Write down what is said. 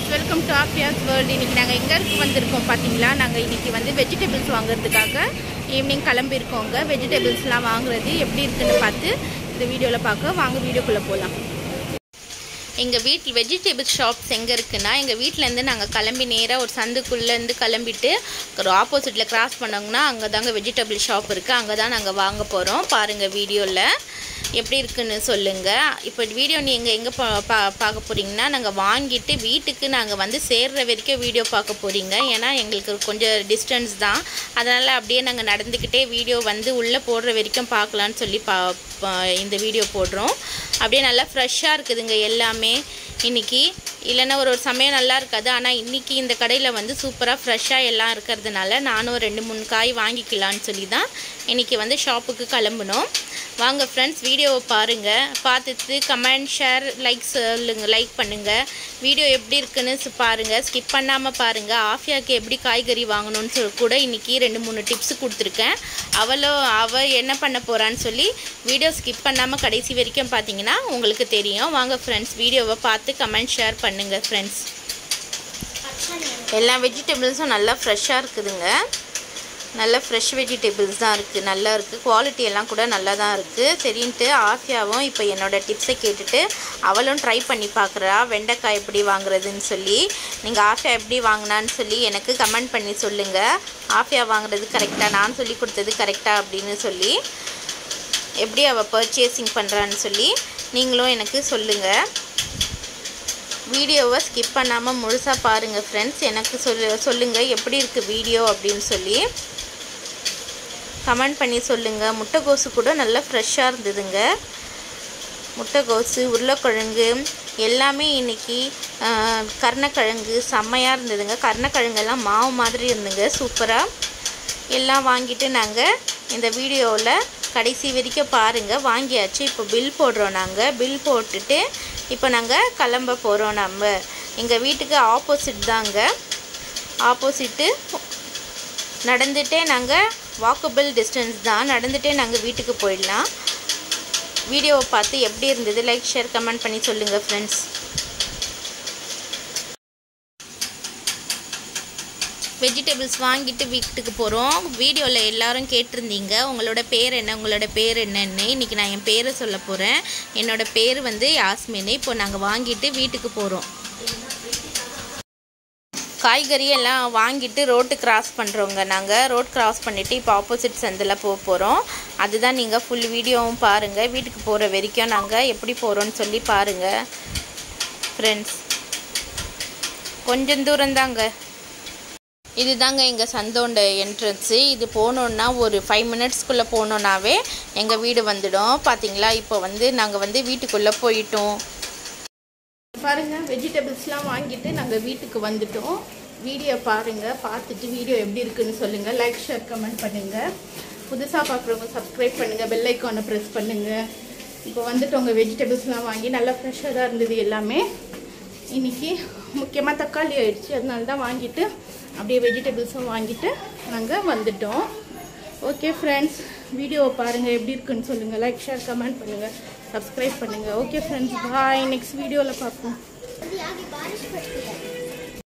friends welcome to ஆஃபியாஸ் world இன்றைக்கி நாங்கள் எங்கே இருக்கு வந்திருக்கோம் பார்த்தீங்களா நாங்கள் இன்றைக்கி வந்து வெஜிடபிள்ஸ் வாங்குறதுக்காக ஈவினிங் கிளம்பியிருக்கோங்க வெஜிடபிள்ஸ்லாம் வாங்குறது எப்படி இருக்குன்னு பார்த்து இந்த வீடியோவில் பார்க்க வாங்க வீடியோக்குள்ளே போகலாம் எங்கள் வீட்டில் வெஜிடபிள் ஷாப்ஸ் எங்கே இருக்குன்னா எங்கள் வீட்டிலேருந்து நாங்கள் கிளம்பி நேராக ஒரு சந்துக்குள்ளேருந்து கிளம்பிட்டு ஒரு ஆப்போசிட்டில் கிராஸ் பண்ணோங்கன்னா அங்கே தாங்க வெஜிடபிள் ஷாப் இருக்குது அங்கே தான் நாங்கள் வாங்க போகிறோம் பாருங்கள் வீடியோவில் எப்படி இருக்குன்னு சொல்லுங்கள் இப்போ வீடியோ நீங்கள் எங்கே பா பா பார்க்க போகிறீங்கன்னா நாங்கள் வாங்கிட்டு வீட்டுக்கு நாங்கள் வந்து சேர்ற வரைக்கும் வீடியோ பார்க்க போகிறீங்க ஏன்னா எங்களுக்கு கொஞ்சம் டிஸ்டன்ஸ் தான் அதனால் அப்படியே நாங்கள் நடந்துக்கிட்டே வீடியோ வந்து உள்ளே போடுற வரைக்கும் பார்க்கலான்னு சொல்லி பா பா- இந்த வீடியோ போடுறோம் அப்படியே நல்லா ஃப்ரெஷ்ஷாக இருக்குதுங்க எல்லாமே இன்னைக்கு இல்லைன்னா ஒரு ஒரு சமயம் நல்லா இருக்காது ஆனால் இன்னைக்கு இந்த கடையில் வந்து சூப்பராக ஃப்ரெஷ்ஷாக எல்லாம் இருக்கிறதுனால நானும் ரெண்டு மூணு காய் வாங்கிக்கலான்னு சொல்லி தான் இன்னைக்கு வந்து ஷாப்புக்கு கிளம்புனோம் வாங்க ஃப்ரெண்ட்ஸ் வீடியோவை பாருங்கள் பார்த்துட்டு கமெண்ட் ஷேர் லைக் சொல்லுங்கள் லைக் பண்ணுங்கள் வீடியோ எப்படி இருக்குன்னு சு- பாருங்கள் ஸ்கிப் பண்ணாமல் பாருங்கள் ஆஃபியாவுக்கு எப்படி காய்கறி வாங்கணும்னு சொல்லி கூட இன்றைக்கி ரெண்டு மூணு டிப்ஸ் கொடுத்துருக்கேன் அவளும் அவள் என்ன பண்ண போகிறான்னு சொல்லி வீடியோ ஸ்கிப் பண்ணாமல் கடைசி வரைக்கும் பார்த்தீங்கன்னா உங்களுக்கு தெரியும் வாங்க ஃப்ரெண்ட்ஸ் வீடியோவை பார்த்து கமெண்ட் ஷேர் பண்ணுங்கள் ஃப்ரெண்ட்ஸ் எல்லா வெஜிடபிள்ஸும் நல்லா ஃப்ரெஷ்ஷாக இருக்குதுங்க நல்ல ஃப்ரெஷ் வெஜிடபிள்ஸ் தான் இருக்குது நல்லா இருக்குது குவாலிட்டி எல்லாம் கூட நல்லா தான் இருக்குது சரின்ட்டு ஆஃபியாவும் இப்போ என்னோட டிப்ஸை கேட்டுட்டு அவளும் ட்ரை பண்ணி பார்க்குறா வெண்டைக்காய் எப்படி வாங்குறதுன்னு சொல்லி நீங்கள் ஆஃபியா எப்படி வாங்கினான்னு சொல்லி எனக்கு கமெண்ட் பண்ணி சொல்லுங்கள் ஆஃபியா வாங்குறது கரெக்டாக நான் சொல்லி கொடுத்தது கரெக்டாக அப்படின்னு சொல்லி எப்படி அவள் பர்ச்சேசிங் பண்ணுறான்னு சொல்லி நீங்களும் எனக்கு சொல்லுங்கள் வீடியோவை ஸ்கிப் பண்ணாமல் முழுசாக பாருங்கள் ஃப்ரெண்ட்ஸ் எனக்கு சொல்லு சொல்லுங்கள் எப்படி இருக்குது வீடியோ அப்படின்னு சொல்லி கமெண்ட் பண்ணி சொல்லுங்கள் முட்டைகோசு கூட நல்லா ஃப்ரெஷ்ஷாக இருந்ததுங்க முட்டைகோசு உருளைக்கிழங்கு எல்லாமே இன்னைக்கு ஆஹ், கருணக்கிழங்கு செம்மையாக இருந்ததுங்க கருணக்கிழங்கெல்லாம் மாவு மாதிரி இருந்துங்க சூப்பராக எல்லாம் வாங்கிட்டு நாங்கள் இந்த வீடியோவில் கடைசி வரைக்கும் பாருங்கள் வாங்கியாச்சு இப்போ பில் போடுறோம் நாங்கள் பில் போட்டுட்டு இப்போ நாங்கள் கிளம்ப போகிறோம் நம்ம எங்கள் வீட்டுக்கு ஆப்போசிட் தாங்க ஆப்போசிட்டு நடந்துகிட்டே நாங்கள் வாக்கபிள் டிஸ்டன்ஸ் தான் நடந்துகிட்டே நாங்கள் வீட்டுக்கு போயிடலாம் வீடியோவை பார்த்து எப்படி இருந்தது லைக் ஷேர் கமெண்ட் பண்ணி சொல்லுங்கள் ஃப்ரெண்ட்ஸ் வெஜிடபிள்ஸ் வாங்கிட்டு வீட்டுக்கு போகிறோம் வீடியோவில் எல்லாரும் கேட்டிருந்தீங்க உங்களோட பேர் என்ன உங்களோட பேர் என்னன்னு இன்றைக்கி நான் என் பேரை சொல்ல போகிறேன் என்னோட பேர் வந்து யாஸ்மின் இப்போ நாங்கள் வாங்கிட்டு வீட்டுக்கு போகிறோம் காய்கறி எல்லாம் வாங்கிட்டு ரோட்டு கிராஸ் பண்ணுறோங்க நாங்கள் ரோட் கிராஸ் பண்ணிவிட்டு இப்போ ஆப்போசிட் சந்தில் போக போகிறோம் அதுதான் நீங்கள் ஃபுல் வீடியோவும் பாருங்கள் வீட்டுக்கு போகிற வரைக்கும் நாங்கள் எப்படி போகிறோன்னு சொல்லி பாருங்கள் ஃப்ரெண்ட்ஸ் கொஞ்சம் தூரம்தாங்க இதுதாங்க எங்கள் சந்தோண்ட என்ட்ரன்ஸு இது போனோன்னா ஒரு ஃபைவ் மினிட்ஸ்க்குள்ளே போனோன்னாவே எங்கள் வீடு வந்துடும் பார்த்தீங்களா இப்போ வந்து நாங்கள் வந்து வீட்டுக்குள்ளே போயிட்டோம் பாருங்க வெஜிடபிள்ஸ்லாம் வாங்கிட்டு நாங்கள் வீட்டுக்கு வந்துட்டோம் வீடியோ பாருங்க பார்த்துட்டு வீடியோ எப்படி இருக்குன்னு சொல்லுங்க லைக் ஷேர் கமெண்ட் பண்ணுங்க புதுசாக பார்க்குறவங்க சப்ஸ்கிரைப் பண்ணுங்க பெல் ஐக்கானை ப்ரெஸ் பண்ணுங்க இப்போ வந்துட்டோங்க வெஜிடபிள்ஸ்லாம் வாங்கி நல்லா ஃப்ரெஷ்ஷாக தான் இருந்தது எல்லாமே இன்னைக்கு முக்கியமாக தக்காளி ஆயிடுச்சு அதனால தான் வாங்கிட்டு அப்படியே வெஜிடபிள்ஸும் வாங்கிட்டு நாங்கள் வந்துட்டோம் ஓகே ஃப்ரெண்ட்ஸ் வீடியோவை பாருங்கள் எப்படி இருக்குன்னு சொல்லுங்கள் லைக் ஷேர் கமெண்ட் பண்ணுங்கள் சப்ஸ்கிரைब பண்ணுங்கள் ஓகே ஃப்ரெண்ड्स பாய் நெக்ஸ்ட் வீடியோவில் பார்ப்போம் अभी आगे बारिश पड़ती है